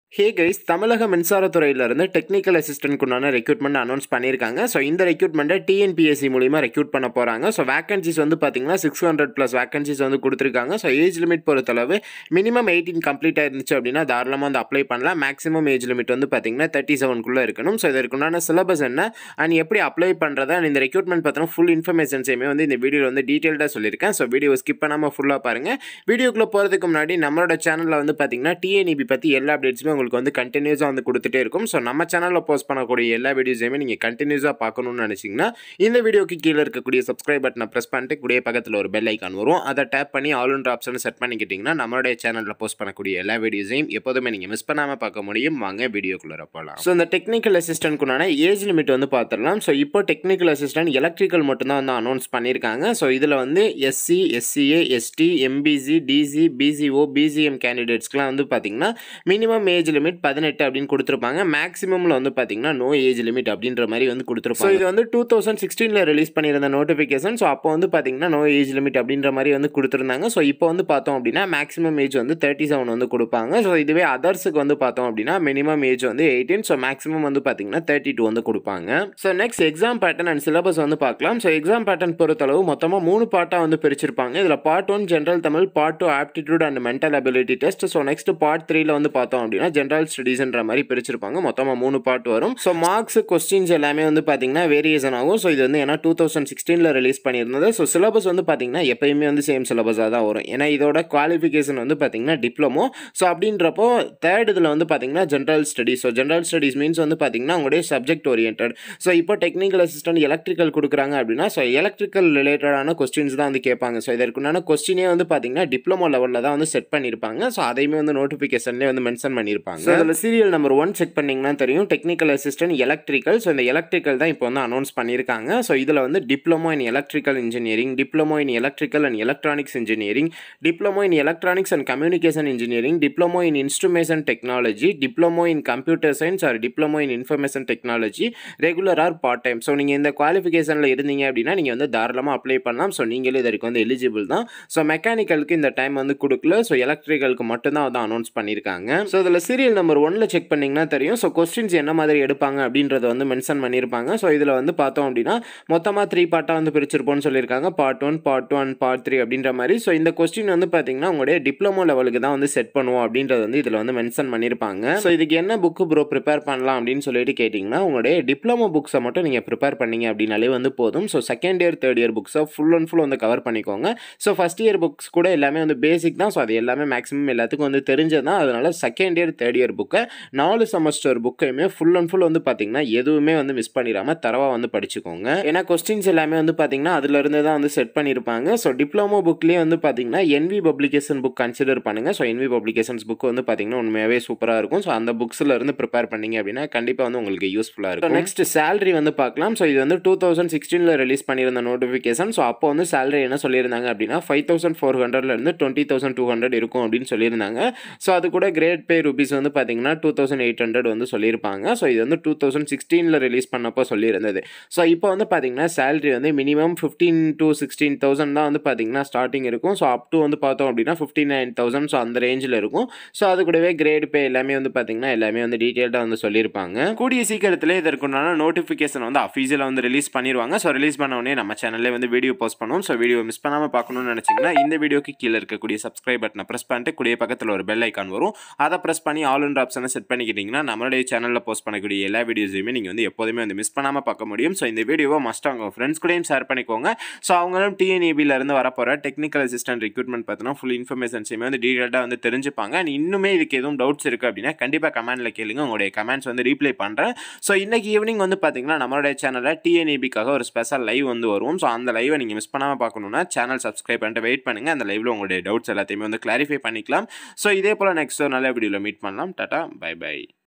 ஹே guys தமிழக மின்சாரத்துறையிலிருந்து technical அசிஸ்டன்ட்க்குண்டான ரெக்ரூட்மெண்ட் அனௌன்ஸ் பண்ணியிருக்காங்க ஸோ இந்த ரெக்ரூட்மெண்ட்டை டிஎன்பிஎஸ்சி மூலிமா ரெக்ரூட் பண்ண போகிறாங்க ஸோ வேகன்சிஸ் வந்து பார்த்தீங்கன்னா சிக்ஸ் ஹண்ட்ரட் ப்ளஸ் வேகன்சிஸ் வந்து கொடுத்துருக்காங்க ஸோ ஏஜ் லிமிட் பொறுத்தளவு மினிமம் எயிட்டீன் கம்ப்ளீட் ஆயிருந்துச்சு அப்படின்னா தாராளமாக வந்து அப்ளை பண்ணலாம் மேக்ஸிமம் ஏஜ் லிமிட் வந்து பார்த்தீங்கன்னா தேர்ட்டி செவனுக்குள்ளே இருக்கணும் ஸோ இதற்குண்டான சிலபஸ் என்ன அண்ட் எப்படி அப்ளை பண்ணுறதா and இந்த ரெக்ரூட்மெண்ட் பார்த்தீங்கன்னா ஃபுல் இன்ஃபர்மேஷன்ஸையுமே வந்து இந்த வீடியோவில் வந்து டீட்டெயில்டாக சொல்லியிருக்கேன் ஸோ வீடியோ ஸ்கிப் பண்ணாமல் ஃபுல்லாக பாருங்கள் வீடியோக்குள்ளே போகிறதுக்கு முன்னாடி நம்மளோட சேனலில் வந்து பார்த்தீங்கன்னா டிஎன்இபி பற்றி எல்லா அப்டேட்ஸுமே உங்களுக்கு வந்து கண்டினியூஸாக வந்து கொடுத்துட்டே இருக்கும் ஸோ நம்ம சேனலில் போஸ்ட் பண்ணக்கூடிய எல்லா வீடியோஸையுமே நீங்கள் கண்டினியூஸாக பார்க்கணும்னு நினச்சிங்கன்னா இந்த வீடியோக்கு கீழே இருக்கக்கூடிய சப்ஸ்கிரைப் பட்டனை ப்ரெஸ் பண்ணிட்டு கூடிய பக்கத்தில் ஒரு பெல் ஐக்கான் வரும் அதை டேப் பண்ணி ஆல் ஒன்ற ஆப்ஷனை செட் பண்ணிக்கிட்டிங்கன்னா நம்மளுடைய சேனலில் போஸ்ட் பண்ணக்கூடிய எல்லா வீடியோஸையும் எப்போதுமே நீங்கள் மிஸ் பண்ணாமல் பார்க்க முடியும் வாங்க வீடியோக்குள்ளே போகலாம் ஸோ இந்த டெக்னிக்கல் அசிஸ்டன்ட்க்குண்டான ஏஜ் லிமிட் வந்து பார்த்துடலாம் ஸோ இப்போ டெக்னிக்கல் அசிஸ்டன்ட் எலக்ட்ரிக்கல் மட்டும்தான் வந்து அனௌன்ஸ் பண்ணியிருக்காங்க ஸோ இதில் வந்து SC SCA ST MBC DC BCO BCM கேண்டிடேட்ஸ்க்குலாம் வந்து பார்த்தீங்கன்னா மினிமம் ஏஜ் லிமிட் பதினெட்டு அப்படின்னு கொடுத்துருப்பாங்க மேக்ஸிமமில் வந்து பார்த்தீங்கன்னா நோ ஏஜ் லிமிட் அப்படின்ற மாதிரி வந்து கொடுத்துருப்பாங்க இது வந்து டூ தௌசண்ட் சிக்ஸ்டீனில் ரிலீஸ் பண்ணியிருந்த நோட்டிஃபிகேஷன் ஸோ அப்போ வந்து பார்த்தீங்கன்னா நோ ஏஜ் லிமிட் அப்படின்ற மாதிரி வந்து கொடுத்துருந்தாங்க ஸோ இப்போ வந்து பார்த்தோம் அப்படின்னா மேக்ஸிமம் ஏஜ் வந்து தேர்ட்டி செவன் வந்து கொடுப்பாங்க ஸோ இதுவே அதர்ஸுக்கு வந்து பார்த்தோம் அப்படின்னா மினிமம் ஏஜ் வந்து எயிட்டீன் ஸோ மேக்ஸிமம் வந்து பார்த்தீங்கன்னா தேர்ட்டி டூ வந்து கொடுப்பாங்க so next exam pattern and syllabus வந்து பார்க்கலாம் ஸோ எக்ஸாம் பேட்டர்ன் பொறுத்தளவு மொத்தமாக மூணு பார்ட்டாக வந்து பிரிச்சிருப்பாங்க இதில் part one general Tamil part two aptitude and mental ability test so next part த்ரீல வந்து பார்த்தோம் அப்படின்னா ஜென்ரல் ஸ்டடீஸ்ன்ற மாதிரி பிரிச்சிருப்பாங்க மொத்தமாக மூணு பார்ட் வரும் ஸோ மார்க்ஸ் கொஸ்டின்ஸ் எல்லாமே வந்து பார்த்தீங்கன்னா வேரியேஷன் ஆகும் ஸோ இது வந்து ஏன்னா டூ தௌசண்ட் சிக்ஸ்டீனில் ரிலீஸ் பண்ணியிருந்தது ஸோ சிலபஸ் வந்து பார்த்தீங்கன்னா எப்பயுமே வந்து சேம் சிலபஸாக தான் வரும் ஏன்னா இதோட குவாலிஃபிகேஷன் வந்து பார்த்தீங்கன்னா டிப்ளமோ ஸோ அப்படின்றப்போ தேர்ட் இதில் வந்து பார்த்தீங்கன்னா general studies so general studies means வந்து பார்த்தீங்கன்னா உங்களுடைய சப்ஜெக்ட் ஓரியன்ட் ஸோ இப்போ டெக்னிக்கல் அசிஸ்டன்ட் எலக்ட்ரிக்கல் கொடுக்குறாங்க அப்படின்னா ஸோ எலக்ட்ரிக்கல் ரிலேட்டடான கொஸ்டின்ஸ் தான் வந்து கேட்பாங்க ஸோ இதற்குண்டான கொஸ்டினே வந்து பார்த்தீங்கன்னா டிப்ளமோ லெவலில் தான் வந்து செட் பண்ணியிருப்பாங்க ஸோ அதையுமே வந்து நோட்டிஃபிகேஷன்லேயே வந்து மென்ஷன் பண்ணியிருப்பாங்க ஸோ அதில் சீரியல் நம்பர் ஒன் செக் பண்ணிங்கன்னா தெரியும் டெக்னிக்கல் அசிஸ்டன்ட் எலக்ட்ரிக்கல் ஸோ இந்த எலக்ட்ரிக்கல் தான் இப்போ வந்து அனௌன்ஸ் பண்ணியிருக்காங்க ஸோ இதில் வந்து diploma in electrical engineering diploma in electrical and electronics engineering diploma in electronics and communication engineering diploma in instrumentation technology diploma in computer science or diploma in information technology regular or part time so நீங்கள் இந்த குவாலிஃபிகேஷனில் இருந்தீங்க அப்படின்னா நீங்கள் வந்து தாராளமாக apply பண்ணலாம் so நீங்களே இதற்கு வந்து எலிஜிபிள் தான் ஸோ மெக்கானிக்கலுக்கு இந்த டைம் வந்து கொடுக்கல ஸோ எலக்ட்ரிக்கலுக்கு மட்டும்தான் வந்து அனௌன்ஸ் பண்ணியிருக்காங்க ஸோ இதில் சீரியல் நம்பர் ஒனில் செக் பண்ணிங்கன்னா தெரியும் ஸோ கொஸ்டின்ஸ் என்ன மாதிரி எடுப்பாங்க அப்படின்றத வந்து மென்ஷன் பண்ணியிருப்பாங்க ஸோ இதில் வந்து பார்த்தோம் அப்படின்னா மொத்தமாக த்ரீ பார்ட்டாக வந்து பிரிச்சிருப்போம்னு சொல்லியிருக்காங்க part one part two and part three அப்படின்ற மாதிரி ஸோ இந்த கொஸ்டின் வந்து பார்த்தீங்கன்னா உங்களுடைய டிப்ளமோ லெவலுக்கு தான் வந்து செட் பண்ணுவோம் அப்படின்றது வந்து இதில் வந்து மென்ஷன் பண்ணியிருப்பாங்க ஸோ இதுக்கு என்ன புக்கு ப்ரோ ப்ரிப்பேர் பண்ணலாம் அப்படின்னு சொல்லிட்டு கேட்டிங்கன்னா உங்களுடைய டிப்ளமோ புக்ஸை மட்டும் நீங்கள் ப்ரிப்பேர் பண்ணீங்க அப்படின்னாலே வந்து போதும் so second year third year புக்ஸை ஃபுல் அண்ட் ஃபுல் வந்து கவர் பண்ணிக்கோங்க ஸோ ஃபஸ்ட் இயர் புக்ஸ் கூட எல்லாமே வந்து பேசிக் தான் ஸோ அது எல்லாமே மேக்ஸிமம் எல்லாத்துக்கும் வந்து தெரிஞ்சது தான் அதனால செகண்ட் இயர் தேர்ட் இயர் புக்கை நாலு செமஸ்டர் புக்கையுமே ஃபுல் அண்ட் ஃபுல் வந்து பார்த்தீங்கன்னா எதுவுமே வந்து மிஸ் பண்ணிடாமல் தரவாக வந்து படிச்சுக்கோங்க ஏன்னா கொஸ்டின்ஸ் எல்லாமே வந்து பார்த்தீங்கன்னா அதுலேருந்து தான் வந்து செட் பண்ணியிருப்பாங்க ஸோ டிப்ளமோ புக்லேயே வந்து பார்த்தீங்கன்னா என்வி பப்ளிகேஷன் புக் கன்சிடர் பண்ணுங்கள் ஸோ என்வி பப்ளிகேஷன்ஸ் புக் வந்து பார்த்தீங்கன்னா உண்மையாகவே சூப்பராக இருக்கும் ஸோ அந்த புக்ஸில் இருந்து ப்ரிப்பேர் பண்ணீங்க அப்படின்னா கண்டிப்பாக வந்து உங்களுக்கு யூஸ்ஃபுல்லாக இருக்கும் நெக்ஸ்ட் சேலரி வந்து பார்க்கலாம் ஸோ இது வந்து டூ தௌசண்ட் சிக்ஸ்டீனில் ரிலீஸ் பண்ணியிருந்த நோட்டிஃபிகேஷன் ஸோ அப்போ வந்து சேலரி என்ன சொல்லியிருந்தாங்க அப்படின்னா ஃபைவ் தௌசண்ட் ஃபோர் ஹண்ட்ரட்லேருந்து டுவெண்ட்டி தௌசண்ட் டூ ஹண்ட்ரட் இருக்கும் அப்படின்னு சொல்லியிருந்தாங்க ஸோ அது கூட கிரேட் பே ருபீஸ் வந்து பார்த்தீங்கன்னா டூ தௌசண்ட் எயிட் ஹண்ட்ரட் வந்து சொல்லியிருப்பாங்க ஸோ இது வந்து டூ தௌசண்ட் சிக்ஸ்டீனில் ரிலீஸ் பண்ணப்போ சொல்லியிருந்தது ஸோ இப்போ வந்து பார்த்தீங்கன்னா சேலரி வந்து minimum fifteen to sixteen thousand தான் வந்து பார்த்தீங்கன்னா ஸ்டார்டிங் இருக்கும் ஸோ அப் டு வந்து பார்த்தோம் அப்படின்னா ஃபிஃப்டி நைன் தௌசண்ட் ஸோ அந்த ரேஞ்சில் இருக்கும் ஸோ அது கூடவே கிரேட் பே எல்லாமே வந்து பார்த்தீங்கன்னா எல்லாமே வந்து டீட்டெயில்டாக வந்து சொல்லியிருப்பாங்க கூடிய சீக்கிரத்தில் இதற்குண்டான நோட்டிஃபிகேஷன் வந்து அஃபீஷியலாக வந்து ரிலீஸ் பண்ணிடுவாங்க ஸோ ரிலீஸ் பண்ண உடனே நம்ம சேனல்லே வந்து வீடியோ போஸ்ட் பண்ணுவோம் ஸோ வீடியோ மிஸ் பண்ணாமல் பார்க்கணும்னு நினச்சிங்கன்னா இந்த வீடியோக்கு கீழே இருக்கக்கூடிய சப்ஸ்கிரைப் பட்டனை ப்ரெஸ் பண்ணிட்டு கூடிய பக்கத்தில் ஒரு பெல் ஐக்கான் வரும் அதை ப்ரெஸ் பண்ணி ஆல் இன் ஆப்ஷனை செட் பண்ணிக்கிட்டிங்கன்னா நம்மளுடைய சேனலில் போஸ்ட் பண்ணக்கூடிய எல்லா வீடியோஸையுமே நீங்கள் வந்து எப்போதுமே வந்து மிஸ் பண்ணாமல் பார்க்க முடியும் ஸோ இந்த வீடியோவை மஸ்ட் அவங்க ஃப்ரெண்ட்ஸ் கூடயும் ஷேர் பண்ணிக்கோங்க ஸோ அவங்களும் டிஎன்இபியிலேருந்து வரப்போகிற டெக்னிக்கல் அசிஸ்டன்ட் ரெக்ரூட்மெண்ட் பார்த்தீங்கன்னா ஃபுல் இன்ஃபர்மேஷன்ஸையுமே வந்து டீட்டெயிலாக வந்து தெரிஞ்சுப்பாங்க அண்ட் இன்னுமே இதுக்கு எதுவும் டவுட்ஸ் இருக்குது அப்படின்னா கண்டிப்பாக கமெண்ட்டில் கேளுங்க உங்களுடைய கமெண்ட்ஸ் வந்து ரீப்ளை பண்ணுறேன் ஸோ இன்றைக்கி ஈவினிங் வந்து பார்த்தீங்கன்னா நம்மளுடைய சேனலில் டிஎன்இபிக்காக ஒரு ஸ்பெஷல் லைவ் வந்து வரும் ஸோ அந்த லைவை நீங்கள் மிஸ் பண்ணாமல் பார்க்கணுன்னா சேனல் சப்ஸ்கிரைப் பண்ணிட்டு வெயிட் பண்ணுங்கள் அந்த லைவில் உங்களுடைய டவுட்ஸ் எல்லாத்தையுமே வந்து கிளாரிஃபை பண்ணிக்கலாம் ஸோ இதே போல் நெக்ஸ்ட் ஒரு நல்ல வீடியோவில் மீட் பண்ணலாம் டாட்டா பை பை